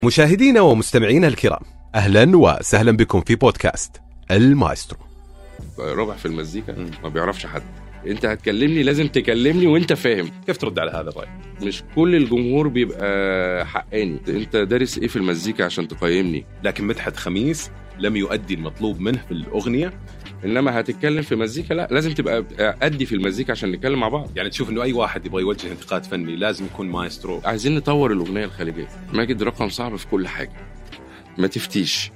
مشاهدينا ومستمعينا الكرام اهلا وسهلا بكم في بودكاست المايسترو ربع في المزيكا ما بيعرفش حد انت هتكلمني لازم تكلمني وانت فاهم كيف ترد على هذا الراي مش كل الجمهور بيبقى حقاني انت دارس ايه في المزيكا عشان تقيمني لكن مدحت خميس لم يؤدي المطلوب منه في الاغنيه انما هتتكلم في مزيكا لا لازم تبقى ادي في المزيكا عشان نتكلم مع بعض يعني تشوف انه اي واحد يبغى يوجه انتقاد فني لازم يكون مايسترو عايزين نطور الاغنيه الخليجيه ماجد رقم صعب في كل حاجه ما تفتيش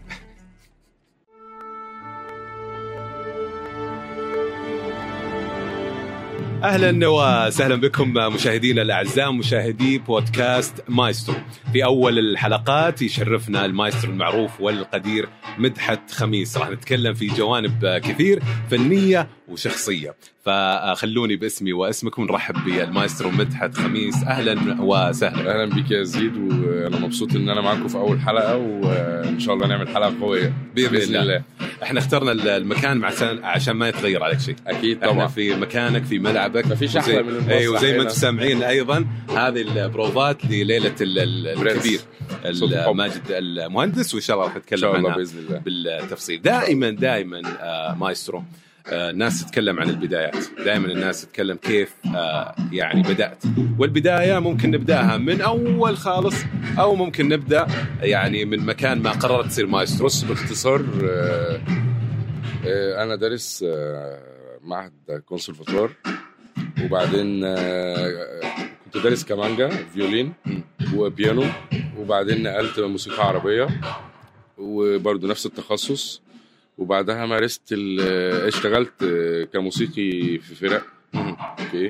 اهلا وسهلا بكم مشاهدينا الاعزاء مشاهدي بودكاست مايسترو في اول الحلقات يشرفنا المايسترو المعروف والقدير مدحت خميس راح نتكلم في جوانب كثير فنيه وشخصيه فخلوني باسمي واسمكم نرحب بالمايسترو مدحت خميس اهلا وسهلا اهلا بك يا زيد وانا مبسوط ان انا معاكم في اول حلقه وان شاء الله نعمل حلقه قويه باذن, بإذن الله. الله احنا اخترنا المكان عشان عشان ما يتغير عليك شيء اكيد طبعا احنا في مكانك في ملعبك ما فيش احلى من الموسع ايوه زي ما انتم سامعين ايضا هذه البروفات لليله الكبير ماجد المهندس وان شاء الله راح نتكلم عنها باذن الله بالتفصيل دائما دائما آه مايسترو آه الناس تتكلم عن البدايات دائما الناس تتكلم كيف آه يعني بدأت والبداية ممكن نبدأها من أول خالص أو ممكن نبدأ يعني من مكان ما قررت تصير مايسترو بص باختصار آه آه أنا دارس آه معهد كونسرفتوار وبعدين آه كنت دارس كمانجا فيولين وبيانو وبعدين نقلت موسيقى عربية وبرضه نفس التخصص وبعدها مارست اشتغلت كموسيقي في فرق اوكي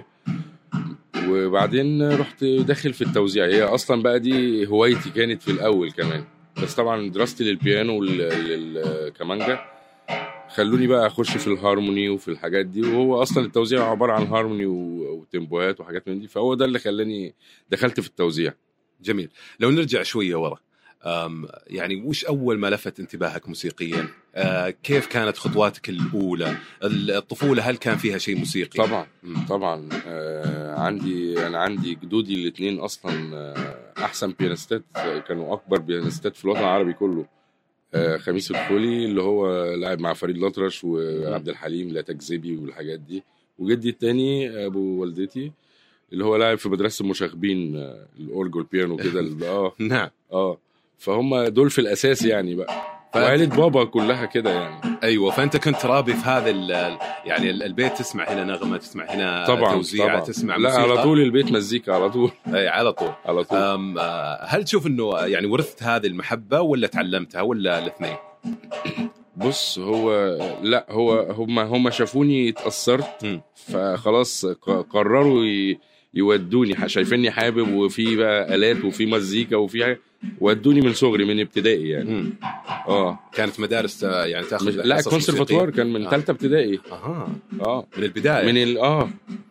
وبعدين رحت داخل في التوزيع هي اصلا بقى دي هوايتي كانت في الاول كمان بس طبعا دراستي للبيانو والكمانجا خلوني بقى اخش في الهارموني وفي الحاجات دي وهو اصلا التوزيع عباره عن هارموني وتيمبوهات وحاجات من دي فهو ده اللي خلاني دخلت في التوزيع جميل لو نرجع شويه ورا يعني وش اول ما لفت انتباهك موسيقيا؟ آه كيف كانت خطواتك الاولى؟ الطفوله هل كان فيها شيء موسيقي؟ طبعا طبعا آه عندي انا عندي جدودي الاثنين اصلا آه احسن بيانستات كانوا اكبر بيانستات في الوطن العربي كله آه خميس الخولي اللي هو لاعب مع فريد الأطرش وعبد الحليم لا تكذبي والحاجات دي وجدي الثاني ابو والدتي اللي هو لاعب في مدرسه المشاغبين الاورج والبيانو كده اه نعم اه فهم دول في الاساس يعني بقى وعيلة بابا كلها كده يعني ايوه فانت كنت رابي في هذا يعني البيت تسمع هنا نغمه تسمع هنا طبعا توزيع طبعا. تسمع لا موسيقى على طول البيت مزيكا على طول اي على طول على طول أم هل تشوف انه يعني ورثت هذه المحبه ولا تعلمتها ولا الاثنين؟ بص هو لا هو هم هم شافوني اتاثرت فخلاص قرروا يودوني شايفيني حابب وفي بقى الات وفي مزيكا وفي حاجه ودوني من صغري من ابتدائي يعني مم. اه كانت مدارس يعني تاخذ لا الكونسرفتوار كان من ثالثه ابتدائي اها اه من البدايه من ال اه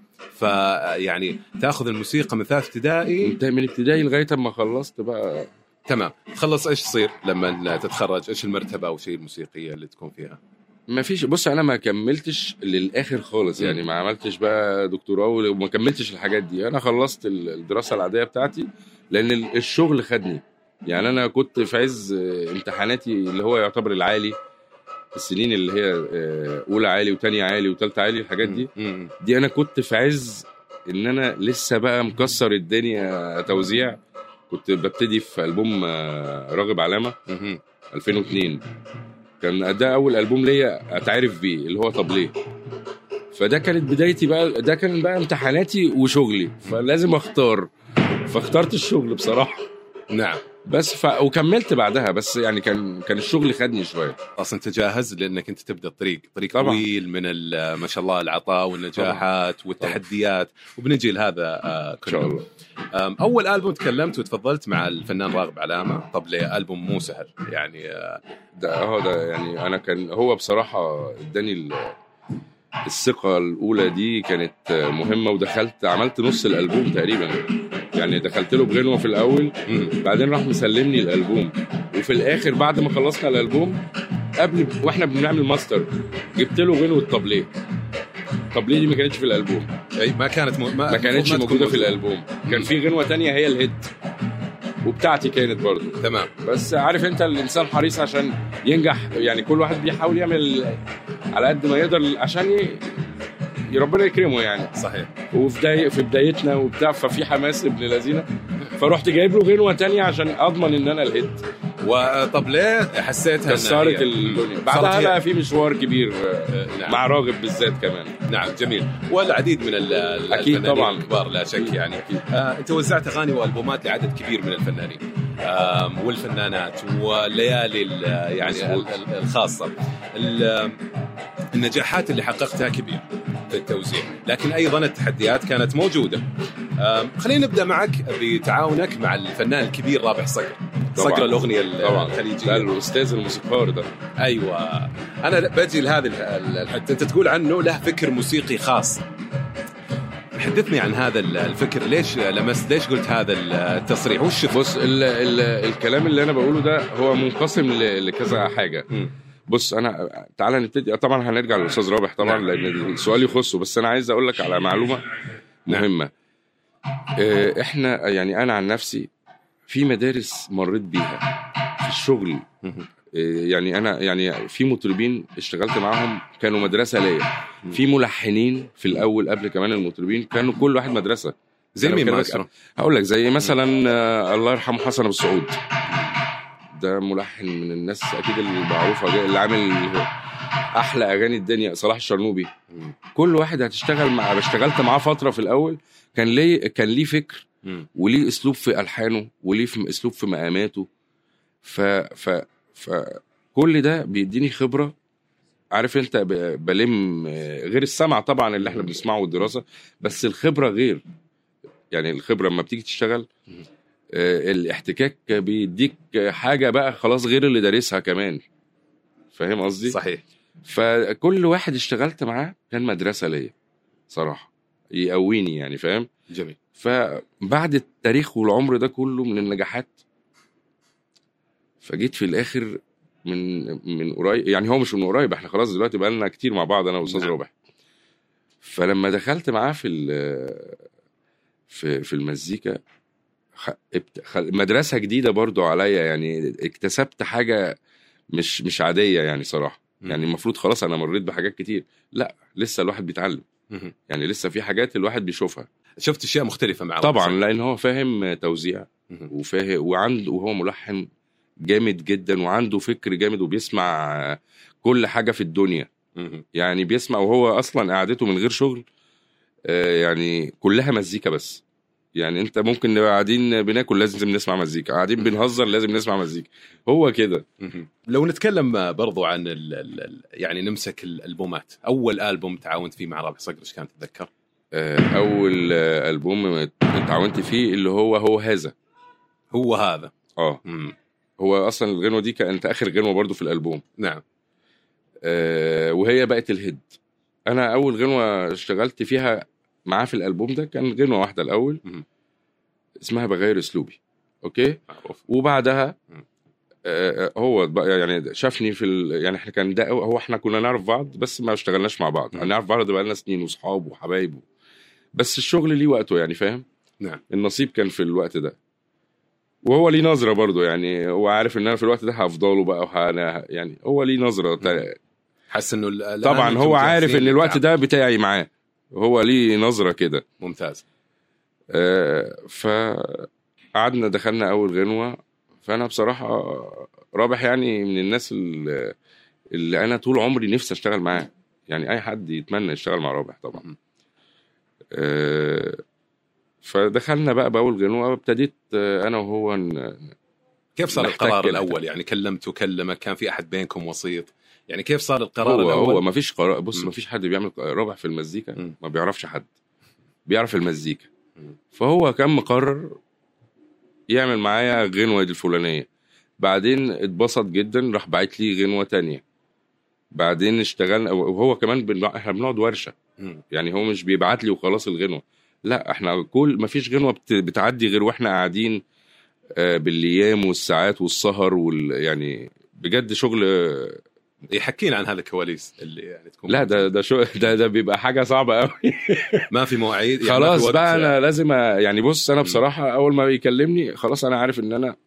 فيعني تاخذ الموسيقى من ثالث ابتدائي انت من ابتدائي لغايه اما خلصت بقى تمام تخلص ايش تصير لما تتخرج ايش المرتبه او شيء الموسيقيه اللي تكون فيها ما فيش بص انا ما كملتش للاخر خالص يعني ما عملتش بقى دكتوراه وما كملتش الحاجات دي انا خلصت الدراسه العاديه بتاعتي لان الشغل خدني يعني انا كنت في عز امتحاناتي اللي هو يعتبر العالي السنين اللي هي اولى عالي وثانيه عالي وثالثه عالي الحاجات دي دي انا كنت في عز ان انا لسه بقى مكسر الدنيا توزيع كنت ببتدي في البوم راغب علامه 2002 كان ده اول البوم ليا اتعرف بيه اللي هو طب ليه فده كانت بدايتي بقى ده كان بقى امتحاناتي وشغلي فلازم اختار فاخترت الشغل بصراحه نعم بس ف... وكملت بعدها بس يعني كان كان الشغل خدني شويه اصلا انت جاهز لانك انت تبدا الطريق طريق طبعا. طويل من ما شاء الله العطاء والنجاحات طبعا. والتحديات طبعا. وبنجي لهذا آه ان شاء الله اول البوم تكلمت وتفضلت مع الفنان راغب علامه طب ليه البوم مو سهل يعني آه ده هو ده يعني انا كان هو بصراحه اداني الثقه الاولى دي كانت مهمه ودخلت عملت نص الالبوم تقريبا يعني دخلت له بغنوه في الاول بعدين راح مسلمني الالبوم وفي الاخر بعد ما خلصنا الالبوم قبل واحنا بنعمل ماستر جبت له غنوه طبليه طبليه دي ما كانتش في الالبوم اي ما كانت م... ما كانتش موجوده في الالبوم كان في غنوه تانية هي الهيت وبتاعتي كانت برضه تمام بس عارف انت الانسان حريص عشان ينجح يعني كل واحد بيحاول يعمل على قد ما يقدر عشان ي... ربنا يكرمه يعني صحيح وفي بداية في بدايتنا وبتاع ففي حماس ابن لذينه فرحت جايب له غنوه تانية عشان اضمن ان انا الهيت وطب ليه حسيتها إنها كسرت هي- الدنيا صارت بعدها هي- بقى في مشوار كبير آه، نعم. مع راغب بالذات كمان نعم جميل والعديد من ال- ال- أكيد الفنانين طبعاً. الكبار لا شك يعني أكيد. آه، انت وزعت اغاني والبومات لعدد كبير من الفنانين آم، والفنانات والليالي ال- يعني مظبوط. ال- ال- الخاصه ال- النجاحات اللي حققتها كبير في التوزيع لكن ايضا التحديات كانت موجوده آم، خلينا نبدا معك بتعاونك مع الفنان الكبير رابح صقر طبعاً. صقر الاغنيه ال- طبعا الخليجيه لا الاستاذ الموسيقار ده ايوه انا بجي لهذه ال- ال- الحته انت تقول عنه له فكر موسيقي خاص حدثني عن هذا ال- الفكر ليش لمست ليش قلت هذا التصريح وش بص ال ال الكلام اللي انا بقوله ده هو منقسم ل- لكذا حاجه مم. بص انا تعالى نبتدي طبعا هنرجع للاستاذ رابح طبعا نعم. لان السؤال يخصه بس انا عايز اقول لك على معلومه مهمه آه، احنا يعني انا عن نفسي في مدارس مريت بيها في الشغل مم. آه، يعني انا يعني في مطربين اشتغلت معاهم كانوا مدرسه ليا في ملحنين في الاول قبل كمان المطربين كانوا كل واحد مدرسه زي أنا مين بكلمك- مايسترو؟ هقول لك زي مثلا آه، الله يرحمه حسن ابو السعود ده ملحن من الناس اكيد المعروفه اللي عامل احلى اغاني الدنيا صلاح الشرنوبي مم. كل واحد هتشتغل مع اشتغلت معاه فتره في الاول كان ليه كان ليه فكر مم. وليه اسلوب في الحانه وليه في اسلوب في مقاماته ف ف ف كل ده بيديني خبره عارف انت ب- بلم آه، غير السمع طبعا اللي احنا بنسمعه والدراسه بس الخبره غير يعني الخبره لما بتيجي تشتغل آه، الاحتكاك بيديك حاجه بقى خلاص غير اللي دارسها كمان فاهم قصدي؟ صحيح فكل واحد اشتغلت معاه كان مدرسه ليا صراحه يقويني يعني فاهم؟ جميل فبعد التاريخ والعمر ده كله من النجاحات فجيت في الاخر من من قريب يعني هو مش من قريب احنا خلاص دلوقتي بقى لنا كتير مع بعض انا واستاذ نعم. رابح فلما دخلت معاه في ال- في في المزيكا خ- ابت- خ- مدرسه جديده برضو عليا يعني اكتسبت حاجه مش مش عاديه يعني صراحه مم. يعني المفروض خلاص انا مريت بحاجات كتير لا لسه الواحد بيتعلم مم. يعني لسه في حاجات الواحد بيشوفها شفت اشياء مختلفه مع طبعا وصل. لان هو فاهم توزيع مم. وفاهم وعنده وهو ملحن جامد جدا وعنده فكر جامد وبيسمع آه، كل حاجه في الدنيا مم. يعني بيسمع وهو اصلا قعدته من غير شغل آه، يعني كلها مزيكا بس يعني انت ممكن نبقى قاعدين بناكل لازم نسمع مزيكا قاعدين بنهزر لازم نسمع مزيكا هو كده مم. لو نتكلم برضو عن ال ال ال يعني نمسك الالبومات اول البوم تعاونت فيه مع رابح صقر ايش كان تتذكر؟ آه، اول آه، البوم اتعاونت فيه اللي هو هو هذا هو هذا اه مم. هو اصلا الغنوه دي كانت اخر غنوه برضو في الالبوم نعم آه، وهي بقت الهيد انا اول غنوه اشتغلت فيها معاه في الالبوم ده كان غنوه واحده الاول مم. اسمها بغير اسلوبي اوكي معروف وبعدها مم. آه، هو بقى يعني شافني في ال... يعني احنا كان ده هو احنا كنا نعرف بعض بس ما اشتغلناش مع بعض مم. نعرف بعض بقى لنا سنين واصحاب وحبايب بس الشغل ليه وقته يعني فاهم نعم النصيب كان في الوقت ده وهو ليه نظره برضه يعني هو عارف ان انا في الوقت ده هفضله بقى وهنا يعني هو ليه نظره تا- حس انه ال- الآن طبعا أنتم هو عارف جاهزين ان الوقت للتعامل. ده بتاعي معاه هو ليه نظره كده ممتاز آه، فقعدنا دخلنا اول غنوه فانا بصراحه رابح يعني من الناس اللي, اللي انا طول عمري نفسي اشتغل معاه يعني اي حد يتمنى يشتغل مع رابح طبعا مم. آه، فدخلنا بقى باول غنوه ابتديت آه، انا وهو ن- كيف صار نحتاج القرار كده. الاول يعني كلمته كلمك كان في احد بينكم وسيط يعني كيف صار القرار هو الاول هو ما فيش قرار بص مم. ما فيش حد بيعمل رابح في المزيكا مم. ما بيعرفش حد بيعرف المزيكا مم. فهو كان مقرر يعمل معايا غنوة دي الفلانية بعدين اتبسط جدا راح باعت لي غنوة تانية بعدين اشتغلنا وهو كمان بن... احنا بنقعد ورشة مم. يعني هو مش بيبعت لي وخلاص الغنوة لا احنا كل ما فيش غنوة بت... بتعدي غير واحنا قاعدين آه، بالايام والساعات والسهر وال... يعني بجد شغل آه، يحكينا عن هذا الكواليس اللي يعني تكون لا ده ده شو ده ده بيبقى حاجه صعبه قوي ما في مواعيد يعني ما في خلاص وقت- بقى انا لازم أ- يعني بص انا مم. بصراحه اول ما يكلمني خلاص انا عارف ان انا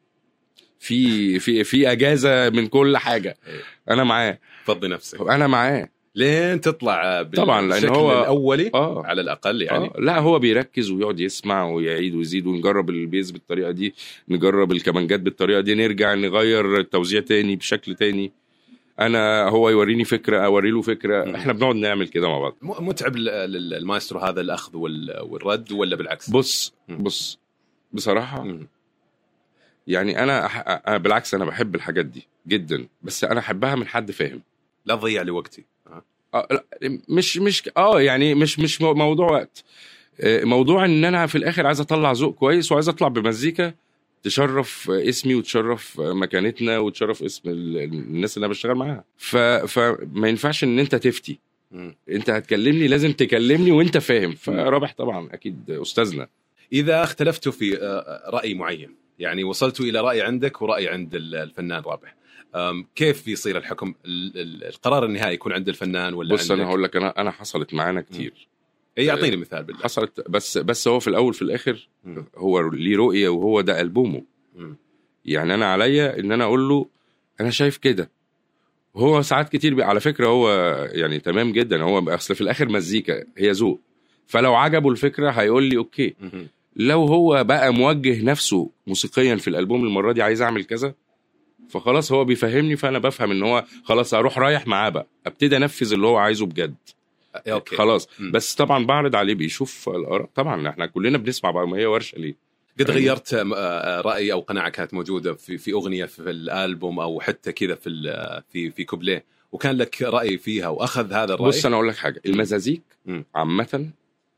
في في في اجازه من كل حاجه إيه. انا معاه فضي نفسك انا معاه لين تطلع طبعاً، لأن بالشكل هو- الاولي اه على الاقل يعني آه، لا هو بيركز ويقعد يسمع ويعيد ويزيد ونجرب البيز بالطريقه دي نجرب الكمانجات بالطريقه دي نرجع نغير التوزيع تاني بشكل تاني انا هو يوريني فكره اوري له فكره مم. احنا بنقعد نعمل كده مع بعض م- متعب لل- لل- المايسترو هذا الاخذ وال- والرد ولا بالعكس؟ بص مم. بص بصراحه مم. يعني انا أح... أنا بالعكس انا بحب الحاجات دي جدا بس انا احبها من حد فاهم لا تضيع لي وقتي آه. آه لا، مش مش اه يعني مش مش مو- موضوع وقت آه، موضوع ان انا في الاخر عايز اطلع ذوق كويس وعايز اطلع بمزيكا تشرف اسمي وتشرف مكانتنا وتشرف اسم ال- الناس اللي انا بشتغل معاها ف... فما ينفعش ان انت تفتي مم. انت هتكلمني لازم تكلمني وانت فاهم فرابح طبعا اكيد استاذنا اذا اختلفتوا في آه، راي معين يعني وصلتوا الى راي عندك وراي عند ال- الفنان رابح أم، كيف يصير الحكم ال- ال- القرار النهائي يكون عند الفنان ولا بص عندك؟ انا هقول لك انا انا حصلت معانا كتير اي يعطيني مثال بالله حصلت بس بس هو في الاول في الاخر مم. هو ليه رؤيه وهو ده البومه مم. يعني انا عليا ان انا اقول له انا شايف كده هو ساعات كتير بي... على فكره هو يعني تمام جدا هو اصل في الاخر مزيكا هي ذوق فلو عجبه الفكره هيقول لي اوكي مهم. لو هو بقى موجه نفسه موسيقيا في الالبوم المره دي عايز اعمل كذا فخلاص هو بيفهمني فانا بفهم ان هو خلاص اروح رايح معاه بقى ابتدي انفذ اللي هو عايزه بجد آه، اوكي خلاص مم. بس طبعا بعرض عليه بيشوف الاراء طبعا احنا كلنا بنسمع بعض ما هي ورشه ليه قد غيرت آه، آه، راي او قناعه كانت موجوده في في اغنيه في الالبوم او حتى كذا في ال- في في كوبليه وكان لك راي فيها واخذ هذا الراي بص انا اقول لك حاجه المزازيك مم. عامه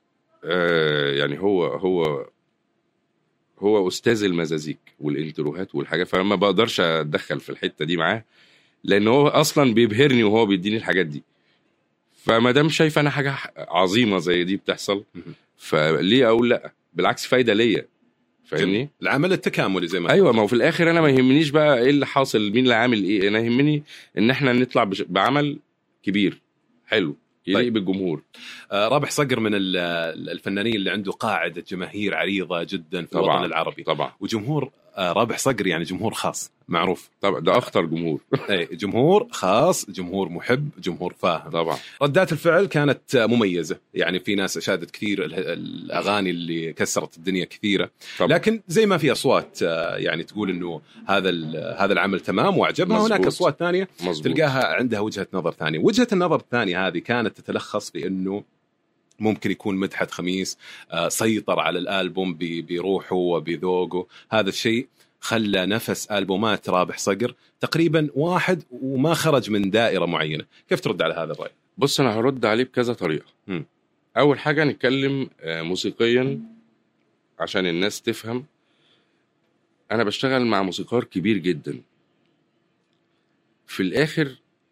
آه يعني هو هو هو استاذ المزازيك والانتروهات والحاجات فما بقدرش اتدخل في الحته دي معاه لان هو اصلا بيبهرني وهو بيديني الحاجات دي فما دام شايف انا حاجه عظيمه زي دي بتحصل مهم. فليه اقول لا بالعكس فايده ليا فاهمني العمل التكاملي زي ما ايوه ما هو في الاخر انا ما يهمنيش بقى ايه اللي حاصل مين اللي عامل ايه انا يهمني ان احنا نطلع بش- بعمل كبير حلو يليق طيب. بالجمهور آه، رابح صقر من ال- الفنانين اللي عنده قاعده جماهير عريضه جدا في طبعاً. الوطن العربي طبعا وجمهور آه، رابح صقر يعني جمهور خاص معروف طبعا ده اخطر جمهور اي جمهور خاص جمهور محب جمهور فاهم طبعا ردات الفعل كانت آه، مميزه يعني في ناس اشادت كثير ال- الاغاني اللي كسرت الدنيا كثيره طبعا لكن زي ما في اصوات آه، يعني تقول انه هذا ال- هذا العمل تمام واعجبها مظبوط. هناك اصوات ثانيه مظبوط تلقاها عندها وجهه نظر ثانيه، وجهه النظر الثانيه هذه كانت تتلخص في انه ممكن يكون مدحت خميس آه، سيطر على الالبوم ب- بروحه وبذوقه، هذا الشيء خلى نفس البومات رابح صقر تقريبا واحد وما خرج من دائره معينه، كيف ترد على هذا الراي؟ بص انا هرد عليه بكذا طريقه مم. اول حاجه نتكلم آه، موسيقيا عشان الناس تفهم انا بشتغل مع موسيقار كبير جدا في الاخر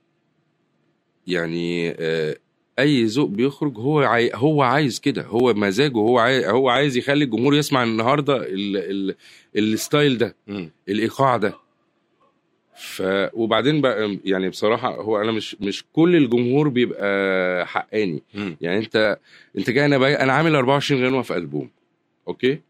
يعني آه، اي ذوق بيخرج هو عاي... هو عايز كده هو مزاجه هو عاي... هو عايز يخلي الجمهور يسمع النهارده ال... ال... الستايل ده مم. الايقاع ده ف وبعدين بقى يعني بصراحه هو انا مش مش كل الجمهور بيبقى حقاني مم. يعني انت انت جاي انا بقى انا عامل 24 غنوه في البوم اوكي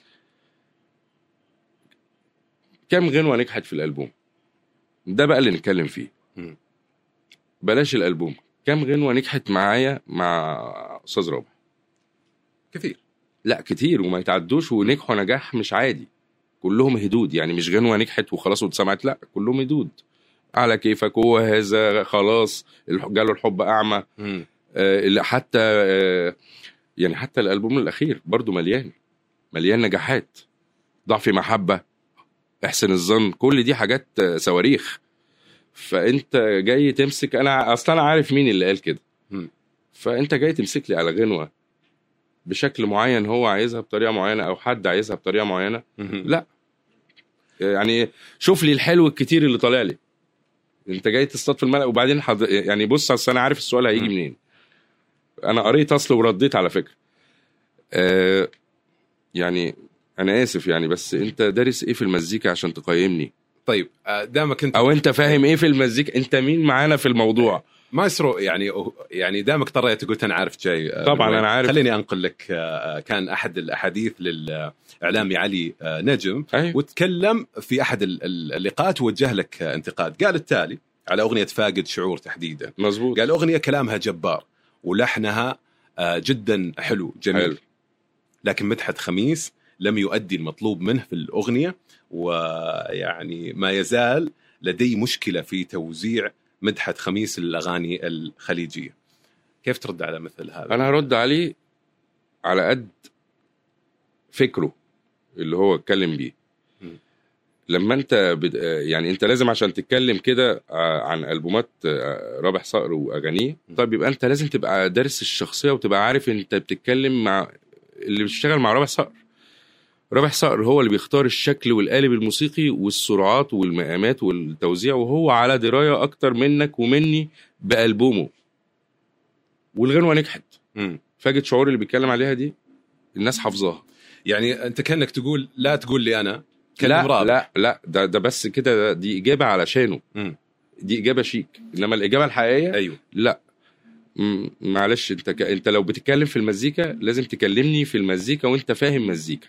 كام غنوه نجحت في الالبوم ده بقى اللي نتكلم فيه مم. بلاش الالبوم كام غنوه نجحت معايا مع استاذ رابح كثير لا كتير وما يتعدوش ونجحوا نجاح مش عادي كلهم هدود يعني مش غنوه نجحت وخلاص واتسمعت لا كلهم هدود على كيفك هو هذا خلاص الح- جاله الحب اعمى مم. آه، اللي حتى آه، يعني حتى الالبوم الاخير برضو مليان مليان نجاحات ضعف محبه احسن الظن كل دي حاجات آه، صواريخ فانت جاي تمسك انا اصلا انا عارف مين اللي قال كده مم. فانت جاي تمسك لي على غنوه بشكل معين هو عايزها بطريقه معينه او حد عايزها بطريقه معينه مم. لا يعني شوف لي الحلو الكتير اللي طالع لي انت جاي تصطاد في الملأ وبعدين حض... يعني بص اصل انا عارف السؤال هيجي مم. منين انا قريت اصله ورديت على فكره آه يعني انا اسف يعني بس انت دارس ايه في المزيكا عشان تقيمني طيب آه، دامك انت او انت فاهم ايه في المزيكا انت مين معانا في الموضوع مايسترو يعني يعني دامك اضطريت قلت انا عارف جاي آه، طبعاً من وين. أنا عارف. خليني انقل لك آه، كان احد الاحاديث للاعلامي علي آه، نجم أيوة. وتكلم في احد ال- ال- اللقاءات ووجه لك آه، انتقاد قال التالي على اغنيه فاقد شعور تحديدا مظبوط قال اغنيه كلامها جبار ولحنها آه، جدا حلو جميل حلو. لكن مدحت خميس لم يؤدي المطلوب منه في الاغنيه ويعني ما يزال لدي مشكله في توزيع مدحت خميس الاغاني الخليجيه. كيف ترد على مثل هذا؟ انا هرد عليه على قد فكره اللي هو اتكلم بيه م. لما انت بد... يعني انت لازم عشان تتكلم كده آه، عن البومات آه، رابح صقر واغانيه طيب يبقى انت لازم تبقى دارس الشخصيه وتبقى عارف انت بتتكلم مع اللي بيشتغل مع رابح صقر رابح صقر هو اللي بيختار الشكل والقالب الموسيقي والسرعات والمقامات والتوزيع وهو على درايه اكتر منك ومني بالبومه والغنوه نجحت مم. فاجت شعور اللي بيتكلم عليها دي الناس حافظاها يعني انت كانك تقول لا تقول لي انا كلم لا رابح. لا لا ده ده بس كده ده- دي اجابه علشانه مم. دي اجابه شيك انما الاجابه الحقيقيه ايوه لا م- معلش انت ك... انت لو بتتكلم في المزيكا لازم تكلمني في المزيكا وانت فاهم مزيكا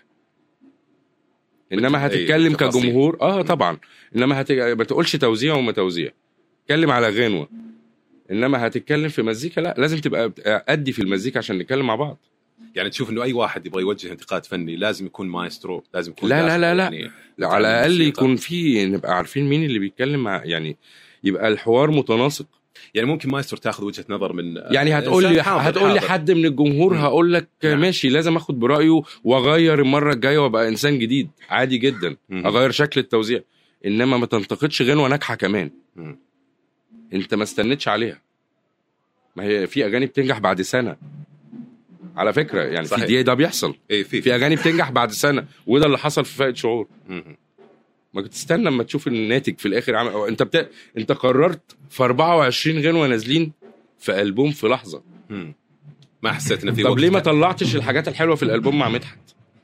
انما أيوة، هتتكلم تفاصيل. كجمهور اه طبعا انما هت... ما تقولش توزيع وما توزيع اتكلم على غنوه انما هتتكلم في مزيكا لا لازم تبقى ادي في المزيكا عشان نتكلم مع بعض يعني تشوف انه اي واحد يبغى يوجه انتقاد فني لازم يكون مايسترو لازم يكون لا، لا، داخل لا، لا. يعني لا، على متعلم الاقل موسيقى. يكون في نبقى عارفين مين اللي بيتكلم مع يعني يبقى الحوار متناسق يعني ممكن مايسترو تاخذ وجهه نظر من يعني هتقول لي إنسان حاضر- هتقول لي حاضر. حد من الجمهور مم. هقول لك نعم. ماشي لازم اخد برايه واغير المره الجايه وابقى انسان جديد عادي جدا مم. اغير شكل التوزيع انما ما تنتقدش غنوه ناجحه كمان مم. انت ما استنيتش عليها ما هي في اغاني بتنجح بعد سنه على فكره يعني صحيح. في دي ده بيحصل اي في في اغاني بتنجح بعد سنه وده اللي حصل في فائد شعور مم. ما كنت تستنى لما تشوف الناتج في الاخر عمل أو انت بتا... انت قررت في 24 غنوه نازلين في البوم في لحظه مم. ما حسيت انه في طب وقت ليه ما طلعتش الحاجات الحلوه في الالبوم مع مدحت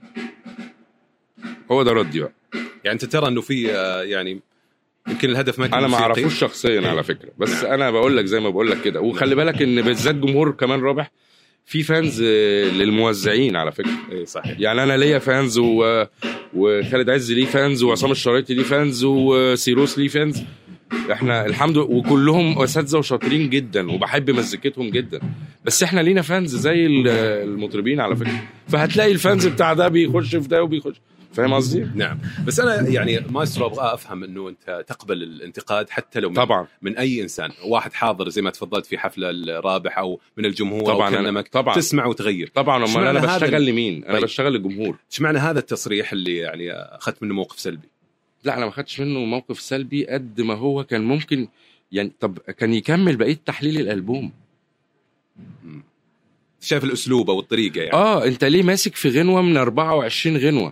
هو ده ردي بقى يعني انت ترى انه في آه، يعني يمكن الهدف ما كان انا ما موسيقي. اعرفوش شخصيا على فكره بس نعم. انا بقول لك زي ما بقول لك كده وخلي بالك ان بالذات جمهور كمان رابح في فانز آه، للموزعين على فكره اي صحيح يعني انا ليا فانز و... وخالد عز ليه فانز وعصام الشرايطي ليه فانز وسيروس ليه فانز احنا الحمد لله وكلهم اساتذه وشاطرين جدا وبحب مزيكتهم جدا بس احنا لينا فانز زي ال- المطربين على فكره فهتلاقي الفانز بتاع ده بيخش في ده وبيخش فاهم قصدي؟ نعم بس انا يعني مايسترو ابغى افهم انه انت تقبل الانتقاد حتى لو من طبعا من اي انسان واحد حاضر زي ما تفضلت في حفله الرابح او من الجمهور طبعا او أنا كلمك طبعا تسمع وتغير طبعا امال اشمعنى انا هذا بشتغل ال- لمين؟ انا طيب. بشتغل للجمهور ايش معنى هذا التصريح اللي يعني اخذت منه موقف سلبي لا انا ما خدتش منه موقف سلبي قد ما هو كان ممكن يعني طب كان يكمل بقيه تحليل الالبوم مم. شايف الاسلوب او الطريقه يعني اه انت ليه ماسك في غنوه من 24 غنوه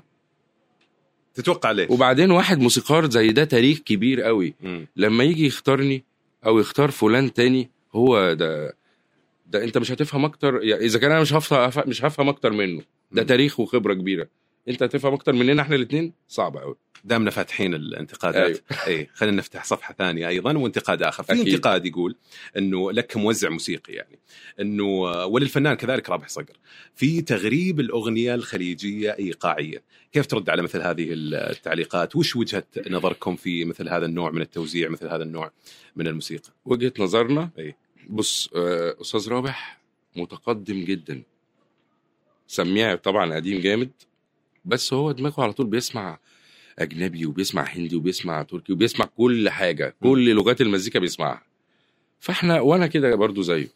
تتوقع ليش؟ وبعدين واحد موسيقار زي ده تاريخ كبير قوي مم. لما يجي يختارني او يختار فلان تاني هو ده ده انت مش هتفهم اكتر يعني اذا كان انا مش هفهم مش هفهم اكتر منه ده مم. تاريخ وخبره كبيره انت هتفهم اكتر مننا احنا الاثنين صعب قوي دامنا فاتحين الانتقادات أيوه. اي خلينا نفتح صفحه ثانيه ايضا وانتقاد اخر في أكيد. انتقاد يقول انه لك كموزع موسيقي يعني انه وللفنان كذلك رابح صقر في تغريب الاغنيه الخليجيه ايقاعيا كيف ترد على مثل هذه التعليقات وش وجهه نظركم في مثل هذا النوع من التوزيع مثل هذا النوع من الموسيقى وجهه نظرنا أي. بص آه، استاذ رابح متقدم جدا سميع طبعا قديم جامد بس هو دماغه على طول بيسمع اجنبي وبيسمع هندي وبيسمع تركي وبيسمع كل حاجه كل لغات المزيكا بيسمعها فاحنا وانا كده برضو زيه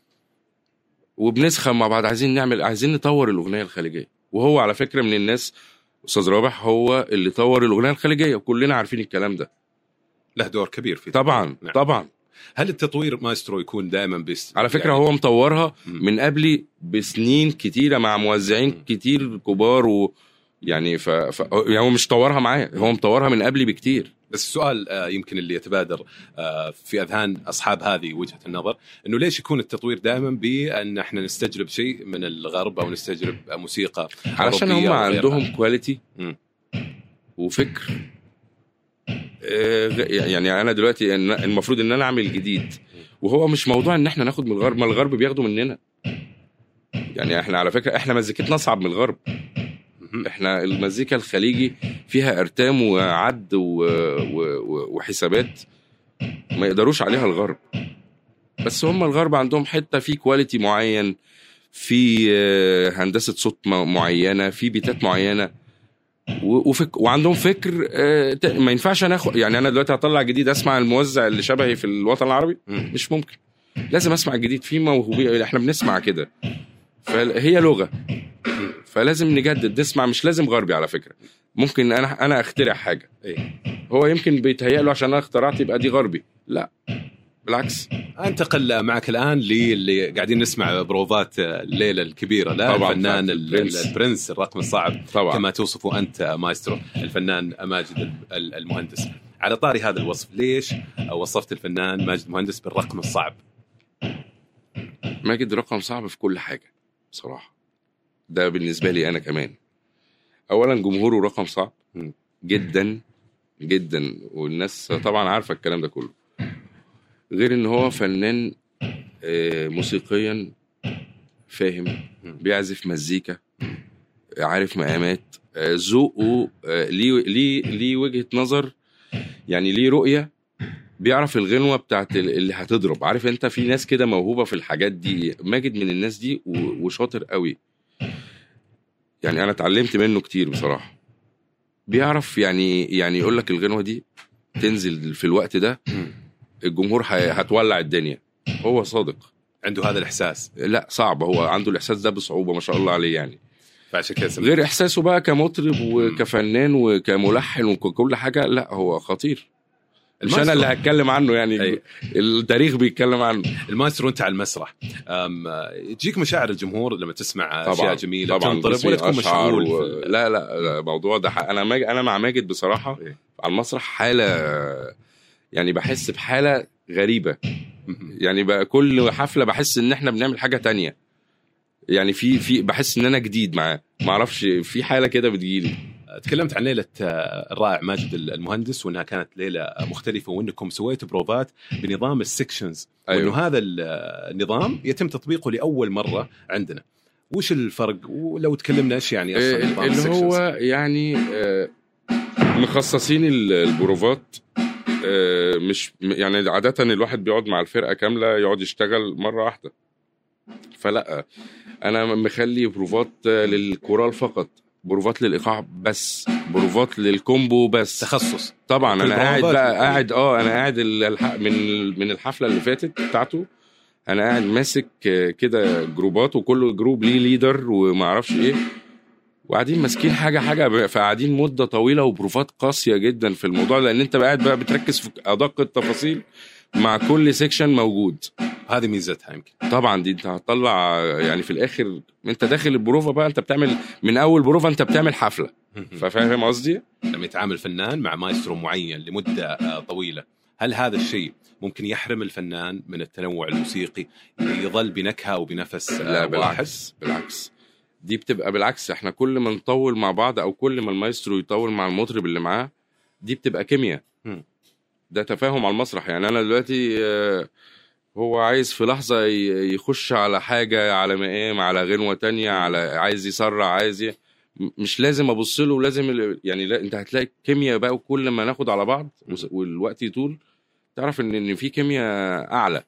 وبنسخن مع بعض عايزين نعمل عايزين نطور الاغنيه الخليجيه وهو على فكره من الناس استاذ رابح هو اللي طور الاغنيه الخليجيه وكلنا عارفين الكلام ده له دور كبير في طبعا نعم. طبعا هل التطوير مايسترو يكون دائما بس على فكره يعني هو مطورها مم. من قبلي بسنين كتيره مع موزعين مم. كتير كبار و يعني ف... ف... يعني هو مش طورها معايا هو مطورها من قبلي بكتير بس السؤال آه، يمكن اللي يتبادر آه، في اذهان اصحاب هذه وجهه النظر انه ليش يكون التطوير دائما بان احنا نستجلب شيء من الغرب او نستجلب موسيقى علشان أوروبية هم أو غيرها. عندهم كواليتي مم. وفكر آه، غ- يعني انا دلوقتي إن- المفروض ان انا اعمل جديد وهو مش موضوع ان احنا ناخد من الغرب ما الغرب بياخدوا مننا يعني احنا على فكره احنا مزيكتنا اصعب من الغرب مهم. احنا المزيكا الخليجي فيها ارتام وعد و... و... و... وحسابات ما يقدروش عليها الغرب بس هم الغرب عندهم حته في كواليتي معين في آه، هندسه صوت م- معينه في بيتات معينه و- وفك... وعندهم فكر آه، ت- ما ينفعش انا اخد يعني انا دلوقتي هطلع جديد اسمع الموزع اللي شبهي في الوطن العربي مم. مش ممكن لازم اسمع الجديد في موهوبين احنا بنسمع كده فهي لغه فلازم نجدد نسمع مش لازم غربي على فكره ممكن انا انا اخترع حاجه إيه. هو يمكن بيتهيأ له عشان انا اخترعت يبقى دي غربي لا بالعكس انتقل معك الان للي قاعدين نسمع بروفات الليله الكبيره لا طبعاً، الفنان بتاعت ال- البرنس. البرنس الرقم الصعب طبعا كما توصفه انت مايسترو الفنان ماجد ال- ال- المهندس على طاري هذا الوصف ليش وصفت الفنان ماجد المهندس بالرقم الصعب ماجد رقم صعب في كل حاجه بصراحه ده بالنسبه لي انا كمان اولا جمهوره رقم صعب مم. جدا جدا والناس طبعا عارفه الكلام ده كله غير ان هو فنان آه، موسيقيا فاهم مم. بيعزف مزيكا عارف مقامات آه، ذوقه آه، ليه ليه ليه وجهه نظر يعني ليه رؤيه بيعرف الغنوه بتاعت ال- اللي هتضرب عارف انت في ناس كده موهوبه في الحاجات دي ماجد من الناس دي و- وشاطر قوي يعني انا اتعلمت منه كتير بصراحه بيعرف يعني يعني يقول لك الغنوه دي تنزل في الوقت ده الجمهور ه- هتولع الدنيا هو صادق عنده هذا الاحساس لا صعب هو عنده الاحساس ده بصعوبه ما شاء الله عليه يعني فعشان كذا سميت. غير احساسه بقى كمطرب وكفنان وكملحن وكل حاجه لا هو خطير مش انا اللي هتكلم عنه يعني أي. التاريخ بيتكلم عنه المايسترو انت على المسرح أم، تجيك مشاعر الجمهور لما تسمع طبعا اشياء جميله طبعا تنطرب بصي ولا تكون أشعار مشغول و... في ال- لا لا لا، الموضوع ده ح... انا ماج... انا مع ماجد بصراحه إيه. على المسرح حاله يعني بحس بحاله غريبه يعني بقى كل حفله بحس ان احنا بنعمل حاجه تانية يعني في في بحس ان انا جديد معاه ما اعرفش في حاله كده بتجيلي تكلمت عن ليله آه، الرائع ماجد المهندس وانها كانت ليله مختلفه وانكم سويتوا بروفات بنظام السكشنز أيوه. وانه هذا ال- النظام يتم تطبيقه لاول مره عندنا وش الفرق ولو تكلمنا ايش يعني اصلا آه، نظام اللي السكشنز هو يعني آه، مخصصين ال- البروفات آه، مش م- يعني عادة الواحد بيقعد مع الفرقة كاملة يقعد يشتغل مرة واحدة فلا أنا مخلي بروفات آه، للكورال فقط بروفات للإيقاع بس بروفات للكومبو بس تخصص طبعا في انا قاعد البروفات بقى بتكون- قاعد اه انا قاعد ال- الح- من ال- من الحفله اللي فاتت بتاعته انا قاعد ماسك آه، كده جروبات وكل جروب ليه ليدر وما اعرفش ايه وقاعدين ماسكين حاجه حاجه ب- فقاعدين مده طويله وبروفات قاسيه جدا في الموضوع لان انت قاعد بقى بتركز في ادق التفاصيل مع كل سيكشن موجود هذه ميزتها يمكن طبعا دي انت هتطلع يعني في الاخر انت داخل البروفه بقى انت بتعمل من اول بروفه انت بتعمل حفله فاهم قصدي؟ لما يتعامل فنان مع مايسترو معين لمده آه، طويله هل هذا الشيء ممكن يحرم الفنان من التنوع الموسيقي يظل بنكهه وبنفس آه، لا واحد بالعكس بالعكس دي بتبقى بالعكس احنا كل ما نطول مع بعض او كل ما المايسترو يطول مع المطرب اللي معاه دي بتبقى كيمياء مم. ده تفاهم على المسرح يعني انا دلوقتي آه، هو عايز في لحظة ي- يخش على حاجة على مقام على غنوة تانية على عايز يسرع عايز ي... م- مش لازم ابص له لازم ال- يعني لا انت هتلاقي كيمياء بقى وكل ما ناخد على بعض وس- والوقت يطول تعرف ان ان في كيمياء اعلى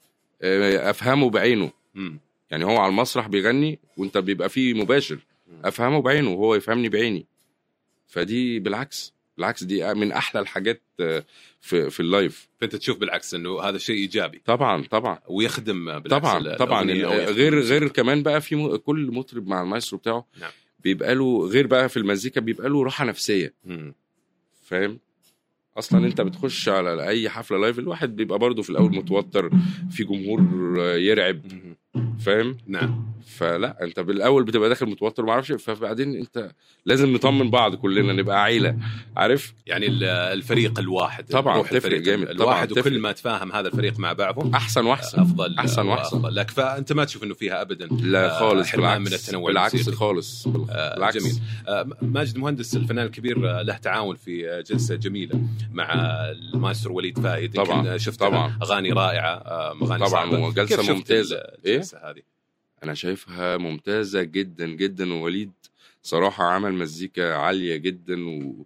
آه، افهمه بعينه مم. يعني هو على المسرح بيغني وانت بيبقى فيه مباشر افهمه بعينه وهو يفهمني بعيني فدي بالعكس بالعكس دي من احلى الحاجات آه، في في اللايف فانت تشوف بالعكس انه هذا شيء ايجابي طبعا طبعا ويخدم بالعكس طبعا ال- طبعا الأغنية أو يخدم غير الموسيقى. غير كمان بقى في م... كل مطرب مع المايسترو بتاعه نعم. بيبقى له غير بقى في المزيكا بيبقى له راحه نفسيه مم. فاهم اصلا انت بتخش على اي حفله لايف الواحد بيبقى برضه في الاول متوتر في جمهور آه، يرعب مم. فاهم نعم فلا انت بالاول بتبقى داخل متوتر ما اعرفش فبعدين انت لازم نطمن بعض كلنا نبقى عيله عارف يعني ال- الفريق الواحد طبعاً، روح تفرق الفريق جامد. طبعاً، الواحد تفرق. وكل ما تفاهم هذا الفريق مع بعضهم احسن واحسن افضل أحسن وأحسن. وافضل لك فانت ما تشوف انه فيها ابدا لا آه، خالص حرمان بالعكس من التنوع بالعكس الموسيقي. خالص بال- آه، بالعكس جميل آه، ماجد مهندس الفنان الكبير آه، له تعاون في آه، جلسه جميله مع المايسترو وليد فايد يمكن طبعاً، شفت طبعاً. اغاني رائعه آه، اغاني طبعاً، صعبة. وجلسة كيف شفت ممتازة. الجلسه هذه انا شايفها ممتازه جدا جدا ووليد صراحه عمل مزيكا عاليه جدا و...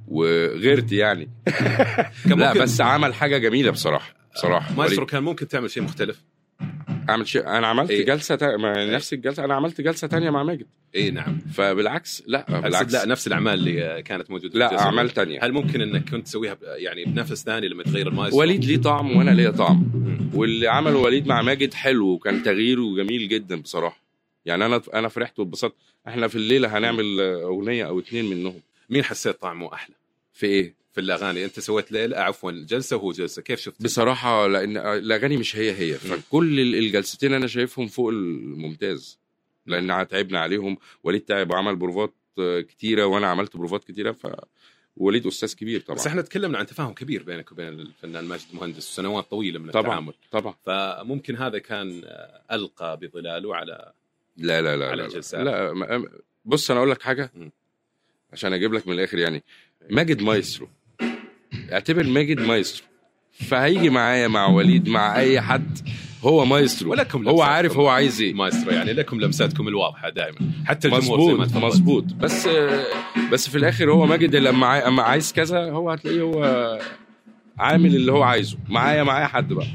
وغيرت يعني كان لا ممكن- بس عمل حاجه جميله بصراحه بصراحه مايسترو وليد كان ممكن تعمل شيء مختلف اعمل شيء انا عملت إيه. جلسه تا... ما نفس الجلسه انا عملت جلسه تانية مع ماجد اي نعم فبالعكس لا بالعكس بالعكس لا نفس الاعمال اللي آه، كانت موجوده في لا الجلسة اعمال الأولى. تانية هل ممكن انك كنت تسويها ب- يعني بنفس ثاني لما تغير المايسترو وليد ليه طعم وانا ليا طعم مم. واللي عمله وليد مع ماجد حلو وكان تغييره جميل جدا بصراحه يعني انا انا فرحت واتبسطت احنا في الليله هنعمل اغنيه او اتنين منهم مين حسيت طعمه احلى في ايه في الاغاني انت سويت ليله عفوا جلسه وهو جلسه كيف شفت بصراحه لان الاغاني مش هي هي فكل ال- الجلستين انا شايفهم فوق الممتاز لان تعبنا عليهم وليد تعب وعمل بروفات آه، كتيره وانا عملت بروفات كتيره ف وليد استاذ كبير طبعا بس احنا تكلمنا عن تفاهم كبير بينك وبين الفنان ماجد مهندس سنوات طويله من طبعا التعامل طبعا فممكن هذا كان آه، القى بظلاله على لا لا لا على لا, الجلسات. لا ما- بص انا اقول لك حاجه مم. عشان اجيب لك من الاخر يعني ماجد مايسترو اعتبر ماجد مايسترو فهيجي معايا مع وليد مع اي حد هو مايسترو ولكم هو لمساتكم عارف هو عايز ايه مايسترو يعني لكم لمساتكم الواضحه دائما حتى الجمهور زي ما مظبوط تفضلت. مظبوط بس بس في الاخر هو ماجد اللي لما عاي- اما عايز كذا هو هتلاقيه هو عامل اللي هو عايزه معايا معايا حد بقى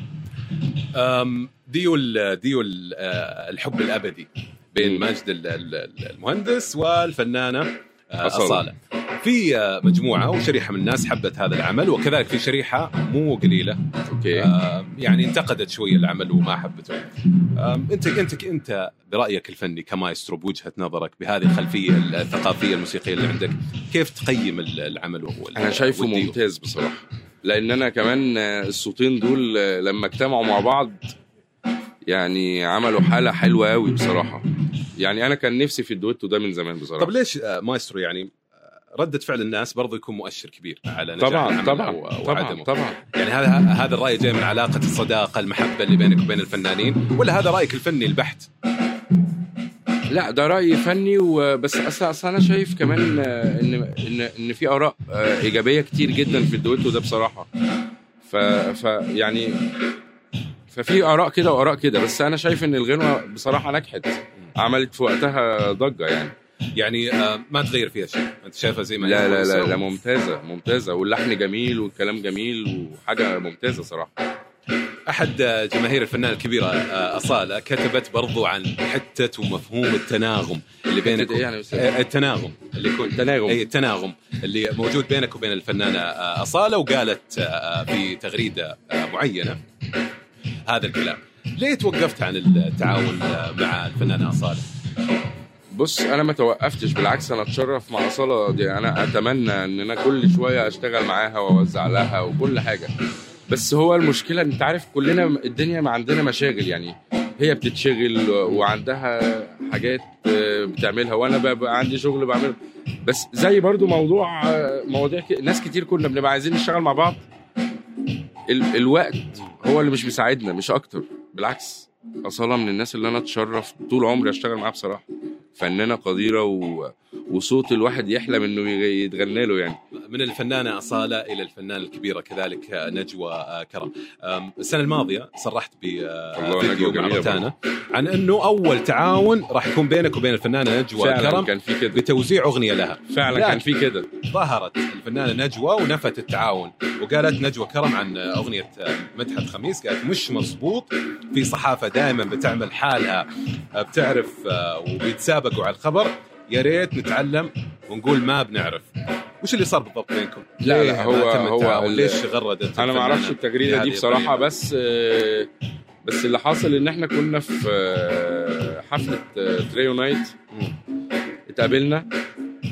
أم، ديو ال- ديو ال- آه، الحب الابدي بين مم. ماجد ال- ال- المهندس والفنانه آه، أصالة. اصاله في آه، مجموعه وشريحه من الناس حبت هذا العمل وكذلك في شريحه مو قليله اوكي آه، يعني انتقدت شويه العمل وما حبته آم، انت انت انت برايك الفني كمايسترو بوجهه نظرك بهذه الخلفيه الثقافيه الموسيقيه اللي عندك كيف تقيم ال- العمل وهو انا شايفه والديو؟ ممتاز بصراحه لان انا كمان آه، الصوتين دول آه، لما اجتمعوا مع بعض يعني عملوا حاله حلوه قوي بصراحه يعني انا كان نفسي في الدويتو ده من زمان بصراحه طب ليش آه، مايسترو يعني آه، ردة فعل الناس برضو يكون مؤشر كبير على نجاح طبعا العمل طبعا أو- طبعا وعدمه طبعا يعني هذا هذا الراي جاي من علاقه الصداقه المحبه اللي بينك وبين الفنانين ولا هذا رايك الفني البحت لا ده راي فني وبس اصل اصل انا شايف كمان آه، ان ان ان في اراء آه، ايجابيه كتير جدا في الدويتو ده بصراحه ف, ف يعني ففي اراء كده واراء كده بس انا شايف ان الغنوه بصراحه نجحت عملت في وقتها ضجه يعني يعني آه، ما تغير فيها شيء انت شايفها زي ما لا هي لا كويسة لا, و- لا ممتازه ممتازه واللحن جميل والكلام جميل وحاجه ممتازه صراحه احد آه، جماهير الفنانه الكبيره آه، اصاله كتبت برضو عن حته ومفهوم التناغم اللي بينك إيه يعني بس- آه، التناغم اللي يكون تناغم. اي التناغم اللي موجود بينك وبين الفنانه آه، اصاله وقالت آه، في تغريده آه، معينه هذا الكلام ليه توقفت عن التعاون آه، مع الفنانه اصاله؟ بص انا ما توقفتش بالعكس انا اتشرف مع اصاله دي انا اتمنى ان انا كل شويه اشتغل معاها واوزع لها وكل حاجه بس هو المشكله انت عارف كلنا الدنيا ما عندنا مشاغل يعني هي بتتشغل وعندها حاجات آه، بتعملها وانا بقى عندي شغل بعمله بس زي برضو موضوع آه، مواضيع ك- ناس كتير كنا بنبقى عايزين نشتغل مع بعض ال الوقت هو اللي مش مساعدنا مش اكتر بالعكس اصاله من الناس اللي انا اتشرف طول عمري اشتغل معاها بصراحه فنانه قديره و... وصوت الواحد يحلم انه يغ- يتغنى له يعني من الفنانة أصالة إلى الفنانة الكبيرة كذلك نجوى آه، كرم أم، السنة الماضية صرحت الله، بفيديو نجوى مع جميلة روتانا عن أنه أول تعاون راح يكون بينك وبين الفنانة نجوى فعلا كرم كان في كده بتوزيع أغنية لها فعلا لا. كان في كده ظهرت الفنانة نجوى ونفت التعاون وقالت نجوى كرم عن أغنية مدحت خميس قالت مش مزبوط في صحافة دائما بتعمل حالها بتعرف آه، وبيتسابقوا على الخبر يا ريت نتعلم ونقول ما بنعرف وش اللي صار بالضبط بينكم؟ لا، ليه لا، ما هو- تم هو التعاون؟ ال- ليش غردت انا ما اعرفش الفنانة التغريده دي بهذه بصراحه الطريقة؟ بس آه، بس اللي حاصل ان احنا كنا في آه، حفله آه، تريو نايت مم. اتقابلنا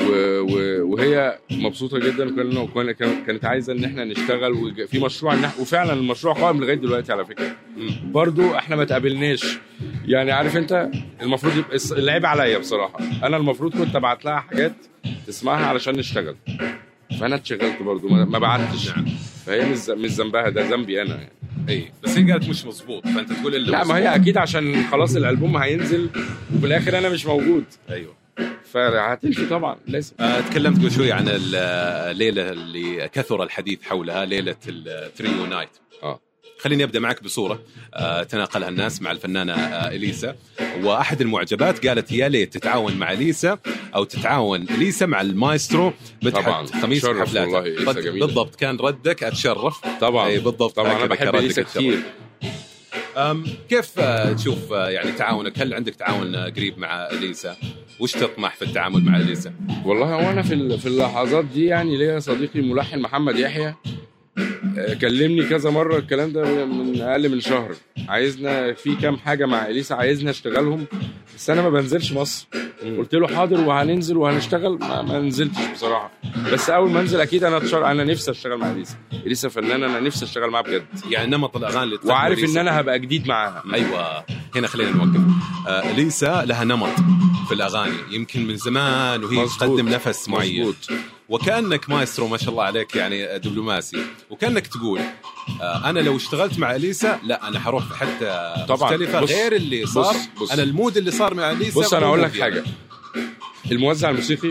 و... و... وهي مبسوطه جدا كنا وكنا كانت عايزه ان احنا نشتغل وج- في مشروع إن إحنا- وفعلا المشروع قائم لغايه دلوقتي على فكره مم. برضو احنا ما تقابلناش يعني عارف انت المفروض يبقى الس- اللعيب عليا بصراحه انا المفروض كنت ابعت لها حاجات تسمعها علشان نشتغل فانا اتشغلت برضو ما ما بعتش نعم فهي مش ز- مش ذنبها ده ذنبي انا يعني. اي بس هي قالت مش مظبوط فانت تقول الا لا ما هي مظبوط. اكيد عشان خلاص الالبوم هينزل وفي الاخر انا مش موجود ايوه فهتمشي طبعا لازم آه، تكلمت قبل شوي عن ال- الليله اللي كثر الحديث حولها ليله التريو نايت اه خليني ابدا معك بصوره آه، تناقلها الناس مع الفنانه آه، اليسا واحد المعجبات قالت يا ليت تتعاون مع اليسا او تتعاون اليسا مع المايسترو طبعاً. مدحت خميس تشرف حفلاتها والله، إليسا رد- جميلة. بالضبط كان ردك اتشرف طبعا اي بالضبط طبعا انا عجبك بحب ردك اليسا أتشرف. كتير أم كيف آه، تشوف آه، يعني تعاونك هل عندك تعاون آه، قريب مع اليسا وش تطمح في التعامل مع اليسا والله هو انا في ال- في اللحظات دي يعني ليا صديقي الملحن محمد يحيى آه، كلمني كذا مره الكلام ده من اقل من شهر عايزنا في كام حاجه مع اليسا عايزنا اشتغلهم بس انا ما بنزلش مصر قلت له حاضر وهننزل وهنشتغل ما, ما نزلتش بصراحه بس اول ما انزل اكيد انا أتشر... انا نفسي اشتغل مع اليسا اليسا فنانه انا نفسي اشتغل معاها بجد يعني نمط الاغاني اللي تقدمه وعارف ان إليسا. انا هبقى جديد معاها ايوه هنا خلينا نوقف آه اليسا لها نمط في الاغاني يمكن من زمان وهي مظبوط. تقدم نفس معين مظبوط وكانك مايسترو ما شاء الله عليك يعني دبلوماسي وكانك تقول آه انا لو اشتغلت مع اليسا لا انا حروح في حته طبعاً. مختلفه بص- غير اللي صار بص- بص. انا المود اللي صار مع اليسا بص انا مو اقول لك مودي حاجه أنا. الموزع الموسيقي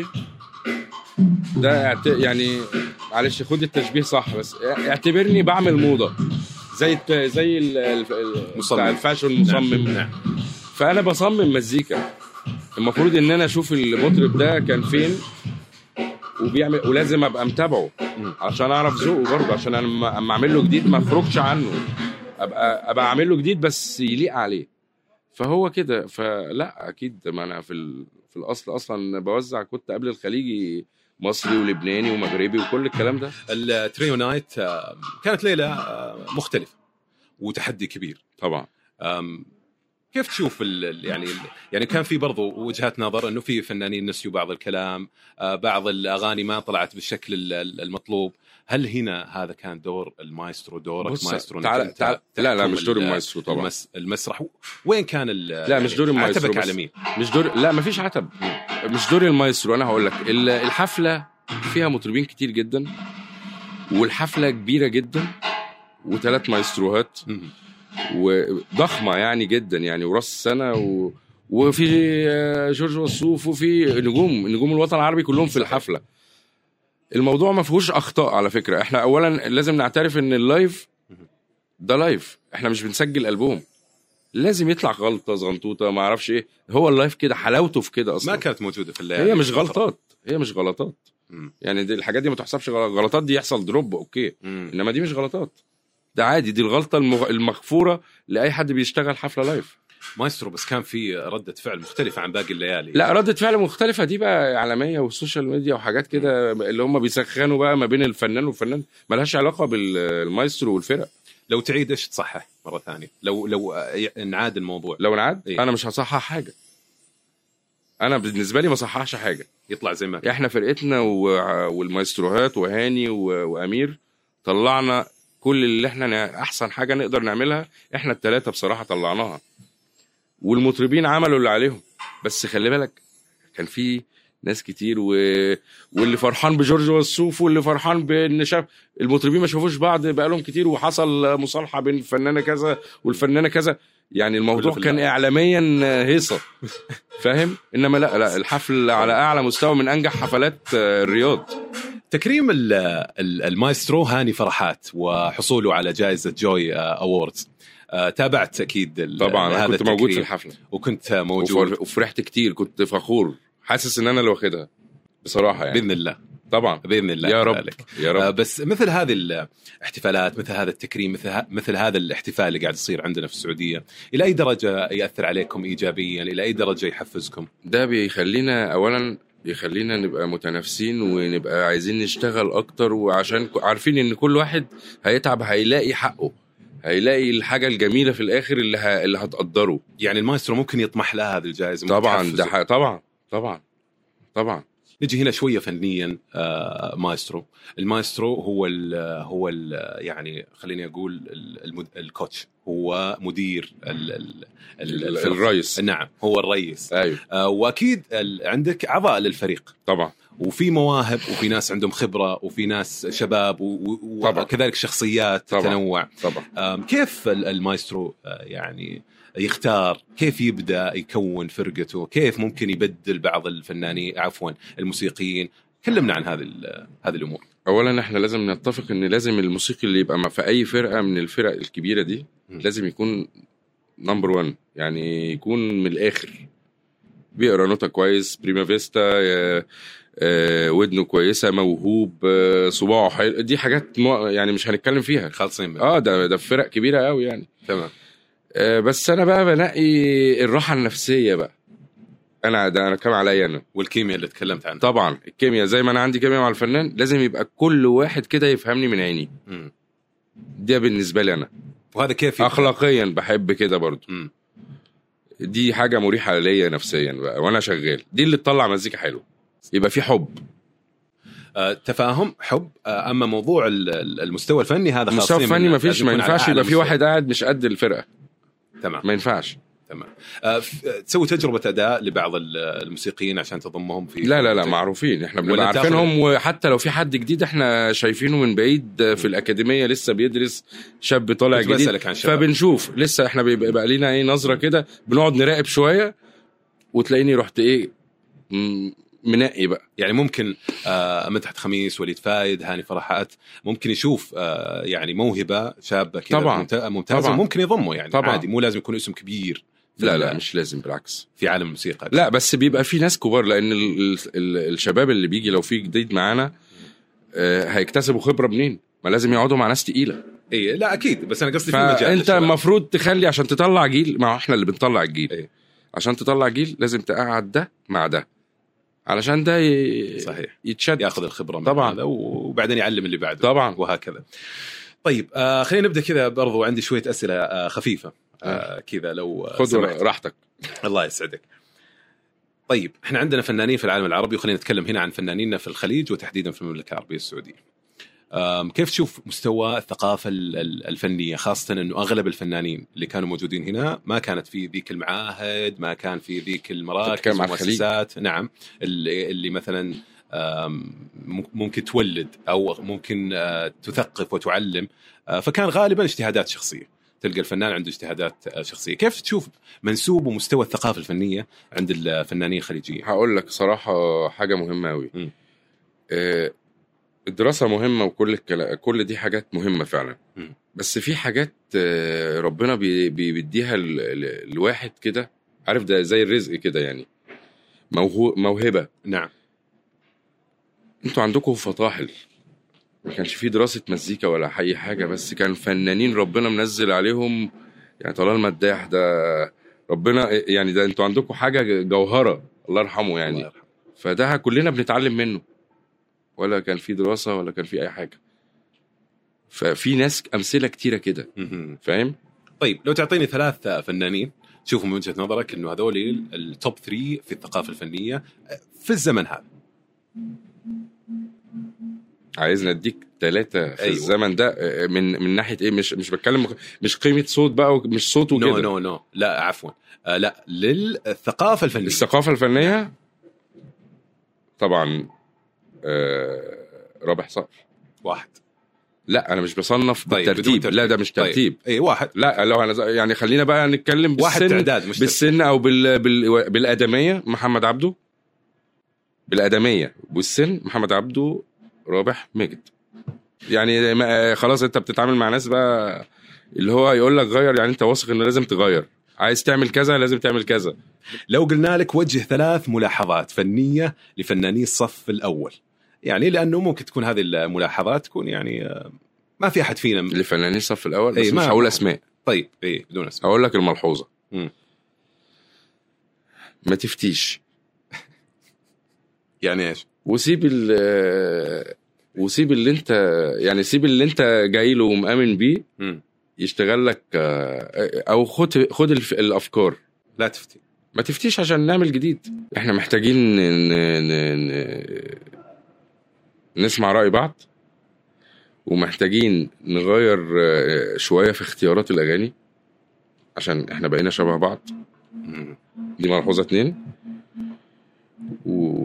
ده اعت- يعني معلش خد التشبيه صح بس اعتبرني بعمل موضه زي الت- زي ال- ال- ال- مصمم. بتاع الفاشن مصمم نعم. نعم فانا بصمم مزيكا المفروض ان انا اشوف المطرب ده كان فين وبيعمل ولازم ابقى متابعه مم. عشان اعرف ذوقه برضه عشان انا لما اما اعمل له جديد ما اخرجش عنه ابقى ابقى اعمل له جديد بس يليق عليه فهو كده فلا اكيد ما انا في ال... في الاصل اصلا بوزع كنت قبل الخليجي مصري ولبناني ومغربي وكل الكلام ده التريو نايت آه، كانت ليله آه، مختلفه وتحدي كبير طبعا أم، كيف تشوف ال ال- يعني ال يعني كان في برضو وجهات نظر انه في فنانين نسيوا بعض الكلام آه، بعض الاغاني ما طلعت بالشكل ال- ال- المطلوب هل هنا هذا كان دور المايسترو دورك بص، مايسترو إنك تعال أنت تعال لا لا تحكم مش دور ال- المايسترو طبعا المس المسرح وين كان ال لا، مش دور المايسترو عتبك بس. على مين مش دور لا مفيش عتب مش دور المايسترو انا هقول لك ال- الحفله فيها مطربين كتير جدا والحفله كبيره جدا وثلاث مايستروهات مم. وضخمه يعني جدا يعني وراس السنه و... وفي آه، جورج وسوف وفي نجوم نجوم الوطن العربي كلهم في الحفله الموضوع ما فيهوش اخطاء على فكره احنا اولا لازم نعترف ان اللايف ده لايف احنا مش بنسجل البوم لازم يطلع غلطه زغنطوطه ما اعرفش ايه هو اللايف كده حلاوته في كده اصلا ما كانت موجوده في الليالي هي مش غلطات هي مش غلطات مم. يعني دي الحاجات دي ما تحسبش غلط- غلطات دي يحصل دروب اوكي مم. انما دي مش غلطات ده عادي دي الغلطه المغ... المغفوره لاي حد بيشتغل حفله لايف مايسترو بس كان في رده فعل مختلفه عن باقي الليالي لا ردة فعل مختلفة دي بقى عالمية والسوشيال ميديا وحاجات كده اللي هم بيسخنوا بقى ما بين الفنان والفنان ملهاش علاقة بالمايسترو والفرق لو تعيد ايش تصحح مره ثانيه لو لو آه، انعاد الموضوع لو انعاد إيه. انا مش هصحح حاجة انا بالنسبة لي ما صححش حاجة يطلع زي ما كان. احنا فرقتنا و- والمايستروهات وهاني و- وامير طلعنا كل اللي احنا نا- احسن حاجه نقدر نعملها احنا الثلاثه بصراحه طلعناها والمطربين عملوا اللي عليهم بس خلي بالك كان في ناس كتير و... واللي فرحان بجورج وسوف واللي فرحان بان شاف المطربين ما شافوش بعض بقالهم كتير وحصل مصالحه بين الفنانه كذا والفنانه كذا يعني الموضوع كله في كان اللعب. اعلاميا هيصه فاهم انما لا لا الحفل على اعلى مستوى من انجح حفلات آه، الرياض تكريم ال- ال- المايسترو هاني فرحات وحصوله على جائزه جوي اووردز تابعت اكيد ال- طبعا انا هذا كنت موجود في التكريم الحفله وكنت موجود وفر- وفرحت كتير كنت فخور حاسس ان انا اللي واخدها بصراحه يعني باذن الله طبعا باذن الله يا رب ذلك. يا آه، رب بس مثل هذه الاحتفالات مثل هذا التكريم مثل, ه- مثل هذا الاحتفال اللي قاعد يصير عندنا في السعوديه الى اي درجه ياثر عليكم ايجابيا الى اي درجه يحفزكم ده بيخلينا اولا بيخلينا نبقى متنافسين ونبقى عايزين نشتغل اكتر وعشان ك- عارفين ان كل واحد هيتعب هيلاقي حقه هيلاقي الحاجه الجميله في الاخر اللي ه... اللي هتقدره يعني المايسترو ممكن يطمح لها هذه الجائزه ممكن طبعا تحفزه. ده ح... طبعا طبعا طبعا نجي هنا شويه فنيا آه مايسترو المايسترو هو ال هو ال يعني خليني اقول ال- المد- الكوتش هو مدير ال ال ال- الفرق. الرئيس نعم هو الرئيس ايوه آه واكيد ال- عندك اعضاء للفريق طبعا وفي مواهب وفي ناس عندهم خبره وفي ناس شباب و- و- طبعاً. وكذلك شخصيات طبعاً. تنوع طبعا آم، كيف ال- المايسترو آه، يعني يختار كيف يبدا يكون فرقته كيف ممكن يبدل بعض الفنانين عفوا الموسيقيين كلمنا عن هذه ال- هذه الامور اولا احنا لازم نتفق ان لازم الموسيقي اللي يبقى في اي فرقه من الفرق الكبيره دي م. لازم يكون نمبر 1 يعني يكون من الاخر بيقرا نوتة كويس بريما فيستا آه، آه، ودنه كويسه موهوب آه، صباعه حلو دي حاجات مو يعني مش هنتكلم فيها خالصين منه. اه ده ده في فرق كبيره قوي يعني تمام آه، بس انا بقى بنقي الراحه النفسيه بقى انا ده انا كام عليا انا والكيمياء اللي تكلمت عنها طبعا الكيمياء زي ما انا عندي كيمياء مع الفنان لازم يبقى كل واحد كده يفهمني من عيني مم. ده بالنسبه لي انا وهذا كيف يبدأ؟ اخلاقيا بحب كده برضو مم. دي حاجه مريحه ليا نفسيا بقى وانا شغال دي اللي تطلع مزيكا حلوه يبقى في حب آه، تفاهم حب آه، اما موضوع ال- ال- المستوى الفني هذا المستوى خاصين الفني منه. ما فيش لازم ما يكون على ينفعش أعلى يبقى في مستوى. واحد قاعد مش قد الفرقه تمام ما ينفعش تمام آه، ف- آه، تسوي تجربه اداء لبعض ال- الموسيقيين عشان تضمهم في لا لا لا معروفين احنا ولا بنبقى تاخد- عارفينهم وحتى لو في حد جديد احنا شايفينه من بعيد في الاكاديميه لسه بيدرس شاب طالع كنت جديد بسألك عن شباب. فبنشوف لسه احنا بيبقى بقى لينا ايه نظره كده بنقعد نراقب شويه وتلاقيني رحت ايه م- منقي بقى يعني ممكن آه، مدحت خميس وليد فايد هاني فرحات ممكن يشوف آه، يعني موهبه شابه كذا طبعاً. ممت- ممتازه طبعاً. ممكن يضمه يعني طبعاً. عادي مو لازم يكون اسم كبير في لا ال- لا مش لازم بالعكس في عالم الموسيقى لا بس بيبقى في ناس كبار لان ال ال ال الشباب اللي بيجي لو في جديد معانا آه هيكتسبوا خبره منين ما لازم يقعدوا مع ناس تقيله اي لا اكيد بس انا قصدي في مجال فانت للشباب. المفروض تخلي عشان تطلع جيل ما هو احنا اللي بنطلع الجيل إيه. عشان تطلع جيل لازم تقعد ده مع ده علشان ده ي... صحيح يتشد ياخذ الخبره من طبعاً. هذا وبعدين يعلم اللي بعده طبعا وهكذا طيب آه خلينا نبدا كذا برضو عندي شويه اسئله آه خفيفه آه كذا لو آه، خذ سمحت. راحتك الله يسعدك طيب احنا عندنا فنانين في العالم العربي وخلينا نتكلم هنا عن فنانيننا في الخليج وتحديدا في المملكه العربيه السعوديه أم، كيف تشوف مستوى الثقافة ال- ال- الفنية خاصة أنه أغلب الفنانين اللي كانوا موجودين هنا ما كانت في ذيك المعاهد ما كان في ذيك المراكز تتكلم عن الخليج. والمؤسسات نعم اللي, اللي مثلا أم، مم- ممكن تولد أو ممكن آه، تثقف وتعلم آه، فكان غالبا اجتهادات شخصية تلقى الفنان عنده اجتهادات آه، شخصية كيف تشوف منسوب ومستوى الثقافة الفنية عند الفنانين الخليجيين هقول لك صراحه حاجه مهمه قوي مم. آه الدراسه مهمه وكل الكلا... كل دي حاجات مهمه فعلا مم. بس في حاجات آه ربنا بي... بي- بيديها ال... ال... الواحد كده عارف ده زي الرزق كده يعني موهو... موهبه نعم انتوا عندكم فطاحل ما كانش في دراسة مزيكا ولا أي حاجة بس كان فنانين ربنا منزل عليهم يعني طلال مداح ده ربنا يعني ده انتوا عندكم حاجة جوهرة الله يرحمه الله يعني يرحمه. فده كلنا بنتعلم منه ولا كان في دراسة ولا كان في أي حاجة ففي ناس أمثلة كتيرة كده مهم. فاهم؟ طيب لو تعطيني ثلاث فنانين تشوفوا من وجهه نظرك انه هذول التوب 3 في الثقافه الفنيه في الزمن هذا عايزنا اديك ثلاثة في أيوة. أيوة. الزمن ده آه، من من ناحية ايه مش مش بتكلم مش قيمة صوت بقى ومش صوت وكده نو نو نو لا عفوا آه لا للثقافه الفنيه الثقافة الفنية طبعا آه رابح صقر واحد لا انا مش بصنف طيب، بدون بالترتيب ترتيب. لا ده مش ترتيب طيب. اي واحد لا لو انا ز- يعني خلينا بقى نتكلم واحد بالسن تعداد مش بالسن او بال... بال... بالادميه محمد عبده بالادميه والسن محمد عبده رابح مجد يعني ما... خلاص انت بتتعامل مع ناس بقى اللي هو يقول لك غير يعني انت واثق انه لازم تغير عايز تعمل كذا لازم تعمل كذا لو قلنا لك وجه ثلاث ملاحظات فنيه لفناني الصف الاول يعني لانه ممكن تكون هذه الملاحظات تكون يعني آه، ما في احد فينا لفنانين الصف الاول بس إيه، مش ما- هقول اسماء طيب اي بدون اسم هقول لك الملحوظه مم. ما تفتيش يعني ايش؟ وسيب ال وسيب اللي انت يعني سيب اللي انت جاي له ومآمن بيه مم. يشتغل لك آه، او خد خد الف- الافكار لا تفتي ما تفتيش عشان نعمل جديد احنا محتاجين ن... ن... ن... نسمع رأي بعض ومحتاجين نغير آه، شوية في اختيارات الأغاني عشان احنا بقينا شبه بعض مم. دي ملحوظة اتنين و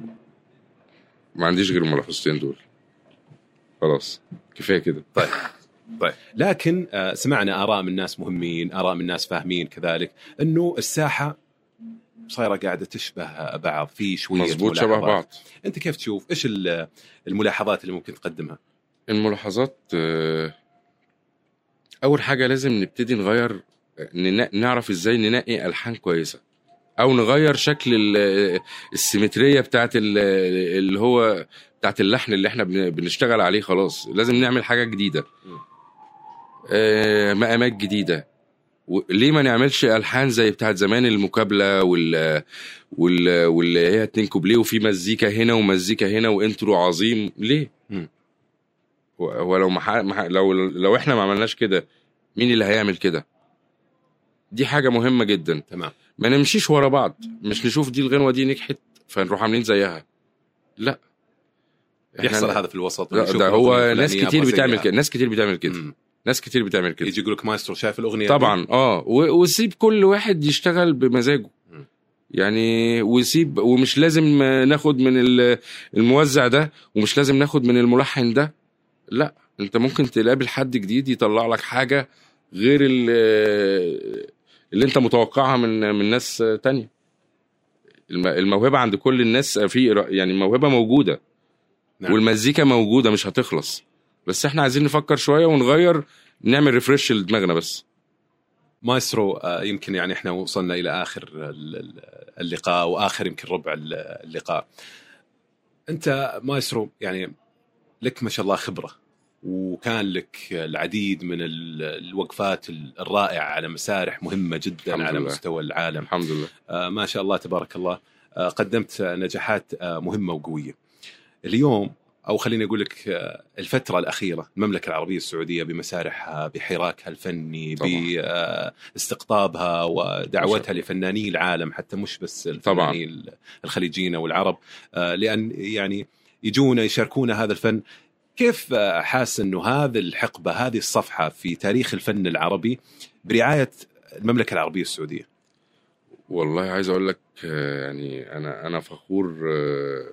ما عنديش غير الملحوظتين دول خلاص كفاية كده طيب لكن آه، سمعنا اراء من ناس مهمين اراء من ناس فاهمين كذلك انه الساحه صايره قاعده تشبه بعض في شويه مظبوط شبه ملاحظات. بعض انت كيف تشوف ايش ال- الملاحظات اللي ممكن تقدمها الملاحظات آه، اول حاجه لازم نبتدي نغير ننا- نعرف ازاي ننقي الحان كويسه او نغير شكل ال- السيمتريه بتاعت ال- اللي هو بتاعت اللحن اللي احنا بن- بنشتغل عليه خلاص لازم نعمل حاجه جديده مم. آه، مقامات جديده و- ليه ما نعملش الحان زي بتاعت زمان المقابله وال وال واللي هي اتنين كوبليه وفي مزيكا هنا ومزيكا هنا وانترو عظيم ليه مم. هو- هو لو مح... مح... لو لو احنا ما عملناش كده مين اللي هيعمل كده دي حاجه مهمه جدا تمام ما نمشيش ورا بعض مش نشوف دي الغنوه دي نجحت فنروح عاملين زيها لا إحنا- يحصل هذا في الوسط لا ونشوف ده الأغنية هو ناس الفلانية كتير أبغى بتعمل أسويها. كده ناس كتير بتعمل كده مم. ناس كتير بتعمل كده يجي يقول لك مايسترو شايف الاغنيه دي؟ طبعا اه و- وسيب كل واحد يشتغل بمزاجه مم. يعني وسيب ومش لازم ناخد من ال- الموزع ده ومش لازم ناخد من الملحن ده لا انت ممكن تقابل حد جديد يطلع لك حاجه غير ال- اللي انت متوقعها من من ناس تانية الم- الموهبه عند كل الناس في يعني الموهبه موجوده نعم. والمزيكا موجوده مش هتخلص بس احنا عايزين نفكر شويه ونغير نعمل ريفرش لدماغنا بس مايسترو آه، يمكن يعني احنا وصلنا الى اخر ال- ال- اللقاء واخر يمكن ربع ال- اللقاء انت مايسترو يعني لك ما شاء الله خبره وكان لك العديد من ال- الوقفات الرائعه على مسارح مهمه جدا الحمد على لله. مستوى العالم الحمد لله آه، ما شاء الله تبارك الله آه، قدمت نجاحات آه، مهمه وقويه. اليوم او خليني اقول لك آه، الفتره الاخيره المملكه العربيه السعوديه بمسارحها بحراكها الفني طبعاً. باستقطابها ودعوتها الله. لفناني العالم حتى مش بس طبعاً. الفنانين الخليجيين او العرب آه، لان يعني يجونا يشاركونا هذا الفن كيف آه، حاس انه هذه الحقبه هذه الصفحه في تاريخ الفن العربي برعايه المملكه العربيه السعوديه والله عايز اقول لك آه، يعني انا انا فخور آه،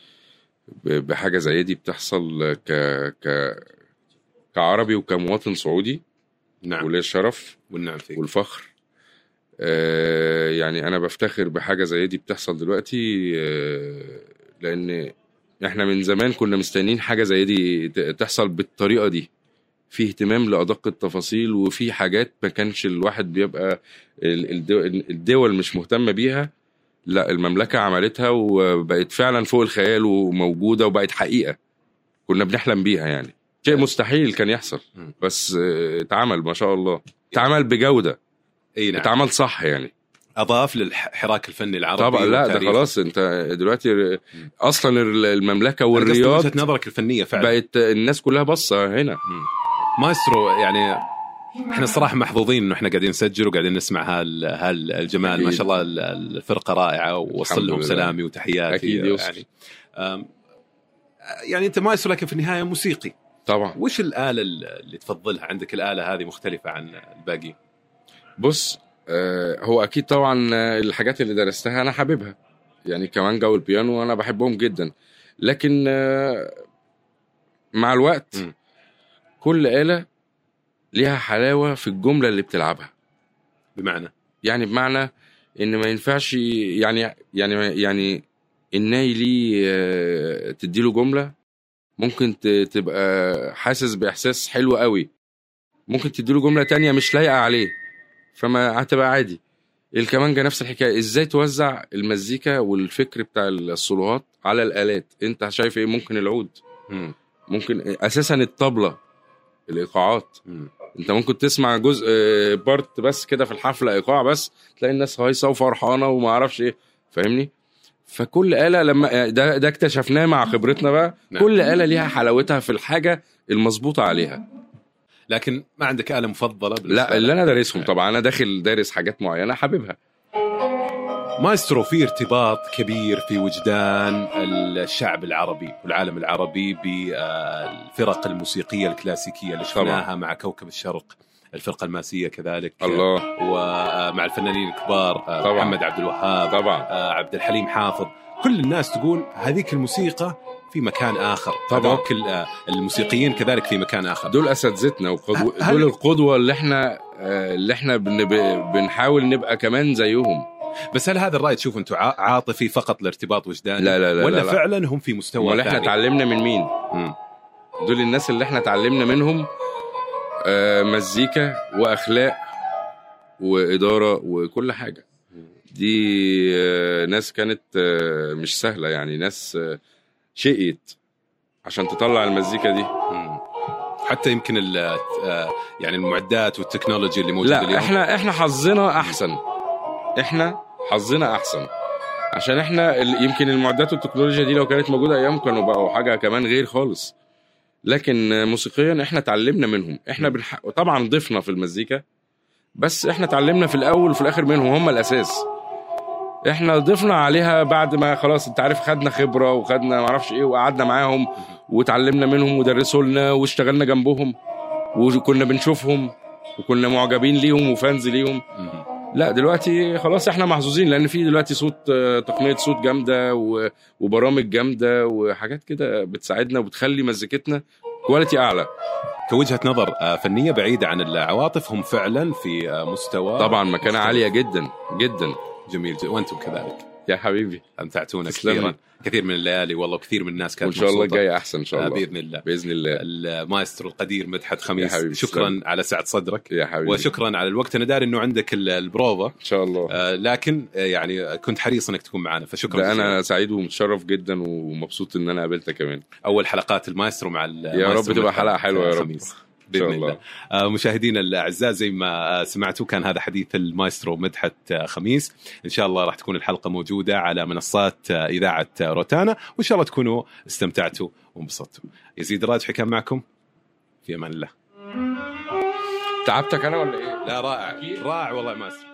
ب- بحاجه زي دي بتحصل ك ك كعربي وكمواطن سعودي نعم وليه الشرف والنعم فيك والفخر آه، يعني انا بفتخر بحاجه زي دي بتحصل دلوقتي آه، لان احنا من زمان كنا مستنيين حاجه زي دي ت- تحصل بالطريقه دي في اهتمام لادق التفاصيل وفي حاجات ما كانش الواحد بيبقى ال- الدو- الدول مش مهتمه بيها لا المملكه عملتها وبقت فعلا فوق الخيال وموجوده وبقت حقيقه كنا بنحلم بيها يعني شيء مستحيل كان يحصل مم. بس آه، اتعمل ما شاء الله اتعمل بجوده اي نعم اتعمل صح يعني اضاف للحراك الفني العربي طبعا لا ده وتاريخه. خلاص انت دلوقتي اصلا المملكه أنا قصدي والرياض وجهه نظرك الفنيه فعلا بقت الناس كلها باصه هنا مم. مايسترو يعني احنا الصراحه محظوظين انه احنا قاعدين نسجل وقاعدين نسمع هال هالجمال ما أكيد. شاء الله ال- الفرقه رائعه ووصل الحمد لهم لله. سلامي وتحياتي أكيد يوصل. يعني أم، يعني انت مايسترو لكن في النهايه موسيقي طبعا وش الاله اللي تفضلها عندك الاله هذه مختلفه عن الباقي بص آه، هو اكيد طبعا آه، الحاجات اللي درستها انا حاببها يعني كمانجا والبيانو انا بحبهم جدا لكن آه، مع الوقت م. كل آلة ليها حلاوة في الجملة اللي بتلعبها بمعنى يعني بمعنى ان ما ينفعش يعني يعني يعني الناي ليه آه، تديله جمله ممكن ت- تبقى حاسس باحساس حلو قوي ممكن تديله جمله تانية مش لايقه عليه فما هتبقى عادي الكمانجا نفس الحكايه ازاي توزع المزيكا والفكر بتاع الصلوات على الالات انت شايف ايه ممكن العود مم. ممكن اساسا الطبله الايقاعات مم. انت ممكن تسمع جزء آه، بارت بس كده في الحفله ايقاع بس تلاقي الناس هايصه وفرحانه وما اعرفش ايه فاهمني فكل آلة لما ده ده اكتشفناه مع خبرتنا بقى نعم. كل آلة ليها حلاوتها في الحاجة المظبوطة عليها لكن ما عندك اله مفضله بالنسبة لا اللي لك؟ انا دارسهم طبعا انا داخل دارس حاجات معينة حاببها مايسترو في ارتباط كبير في وجدان الشعب العربي والعالم العربي بالفرق الموسيقيه الكلاسيكيه اللي شفناها مع كوكب الشرق الفرقه الماسيه كذلك الله ومع الفنانين الكبار طبعاً. محمد عبد الوهاب طبعا عبد الحليم حافظ كل الناس تقول هذيك الموسيقى في مكان اخر طبعاً. هذوك ال- الموسيقيين كذلك في مكان اخر دول اساتذتنا وقدو... هل- دول القدوه اللي احنا آه، اللي احنا بن... ب- بنحاول نبقى كمان زيهم بس هل هذا الراي تشوف انتم ع- عاطفي فقط لارتباط وجداني لا لا لا ولا لا, لا. فعلا هم في مستوى امال احنا ثاني؟ اتعلمنا من مين مم. دول الناس اللي احنا اتعلمنا منهم آه، مزيكا واخلاق واداره وكل حاجه دي آه، ناس كانت آه، مش سهله يعني ناس آه، شقيت عشان تطلع المزيكا دي مم. حتى يمكن ال- آه، يعني المعدات والتكنولوجيا اللي موجوده لا اليوم احنا احنا حظنا احسن احنا حظنا احسن عشان احنا ال- يمكن المعدات والتكنولوجيا دي لو كانت موجوده ايام كانوا بقوا حاجه كمان غير خالص لكن موسيقيا احنا اتعلمنا منهم احنا بالح... طبعا ضفنا في المزيكا بس احنا اتعلمنا في الاول وفي الاخر منهم هم الاساس احنا ضفنا عليها بعد ما خلاص انت عارف خدنا خبره وخدنا معرفش ايه وقعدنا معاهم وتعلمنا منهم ودرسوا لنا واشتغلنا جنبهم وكنا بنشوفهم وكنا معجبين ليهم وفانز ليهم مم. لا دلوقتي خلاص احنا محظوظين لان في دلوقتي صوت آه، تقنيه صوت جامده و- وبرامج جامده وحاجات كده بتساعدنا وبتخلي مزيكتنا كواليتي اعلى كوجهه نظر آه، فنيه بعيده عن العواطف هم فعلا في آه، مستوى طبعا مكانه مستوى عاليه جدا جدا جميل جدا وانتم كذلك يا حبيبي امتعتونا تسلم لي. كثيرا كثير من الليالي والله وكثير من الناس وان كانت شاء الله مبسوطة. الجاي احسن ان شاء آه، الله باذن الله باذن الله المايسترو القدير مدحت خميس يا حبيبي، شكرا تسلم. على سعه صدرك يا حبيبي وشكرا على الوقت انا داري انه عندك ال- البروفا ان شاء الله آه، لكن آه، يعني كنت حريص انك تكون معنا فشكرا ده جزيلا. انا سعيد ومتشرف جدا ومبسوط ان انا قابلتك كمان اول حلقات المايسترو مع يا رب تبقى حلقه حلوه يا رب الخميس ان شاء باذن الله الله آه، مشاهدينا الاعزاء زي ما آه، سمعتوا كان هذا حديث المايسترو مدحت آه، خميس ان شاء الله راح تكون الحلقه موجوده على منصات آه، اذاعه آه، روتانا وان شاء الله تكونوا استمتعتوا وانبسطتوا يزيد الراجحي كان معكم في امان الله تعبتك انا ولا ايه لا رائع رائع والله يا مايسترو